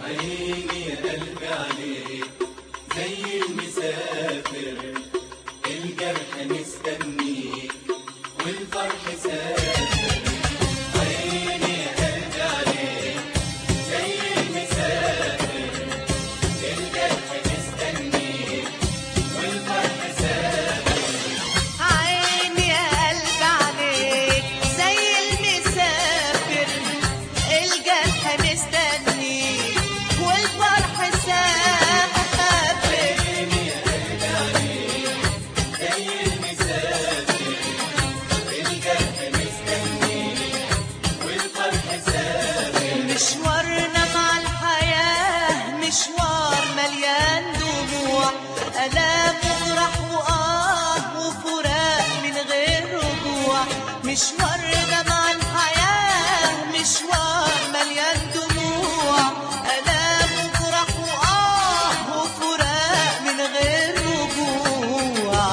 عيني يا قلبي عليك زي المسافر الجرح مستنيك والفرح سافر عيني يا قلبي عليك زي المسافر الجرح مستنيك والفرح سافر عيني يا قلب عليك زي المسافر الجرح مستنيك والفرح سافر عيني يا قلبي عليك زي المسافر الجرح مستنيك والفرح سافر مشوارنا مع الحياة مشوار مليان دموع ألام وفرح وآه وفراق من غير رجوع مشوارنا مع الحياة مشوار مليان دموع ألام وفرح وآه وفراق من غير رجوع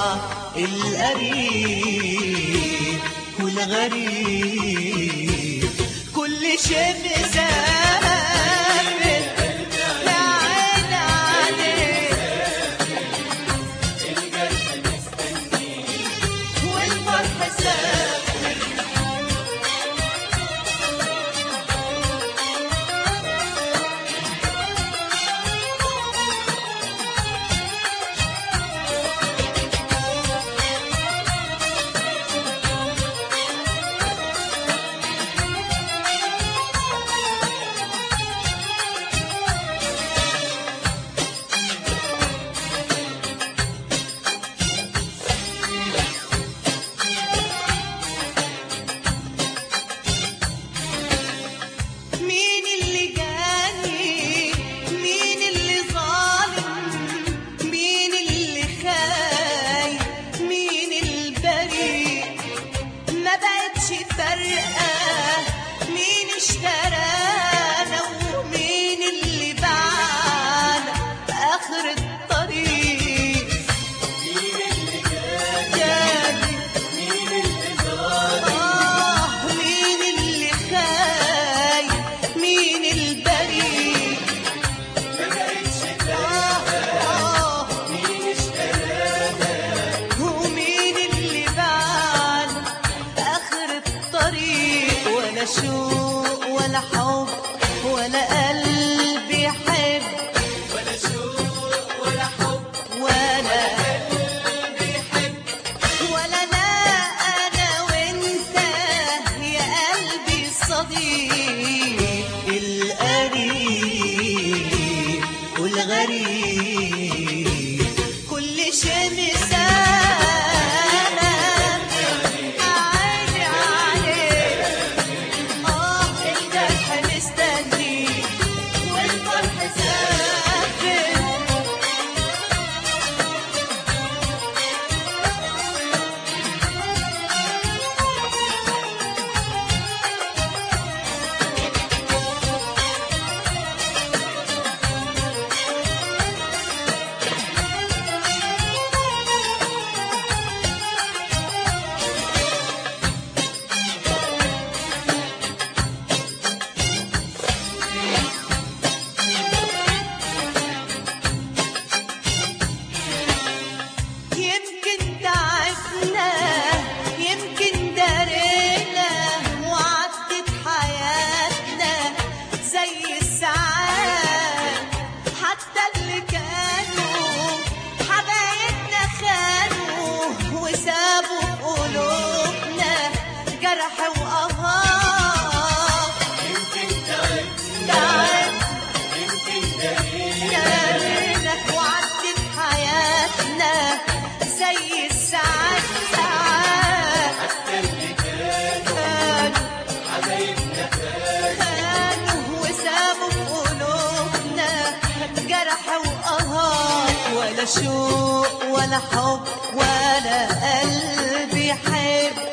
القريب والغريب كل شيء مسافر يا عين عليك الجرح مستنيك والفرح سافر مين اللي جاني مين اللي ظالم مين اللي خايف مين البريء ما بقتش فارقة مين اشترانا ومين اللي باعنا آخر الطريق مين اللي جاي جاني مين اللي ظالم آه مين اللي خايف مين البريء ما بقتش آه آه مين اشترانا ومين اللي بعد آخر الطريق ولا شوق ولا حب ولا قلب يحب ولا شوق ولا حب ولا قلبي يحب ولا لا أنا وأنت يا قلبي الصديق القريب والغريب كل شيء مسافر عيني عليك آه الجرح مستنيك والفرح سافر يمكن تعبنا يمكن درينا وعدت حياتنا زي الساعات حتى اللي كانوا حبايبنا خانوا وسابوا في قلوبنا جرح وقهار يمكن تعبت تعب يمكن دليل دارنا وعدت حياتنا زي الساعات ساعات حتى اللي كانوا كانوا حبايبنا كانوا وسابوا في قلوبنا جرح وقهار ولا شوق ولا حب ولا قلب يحب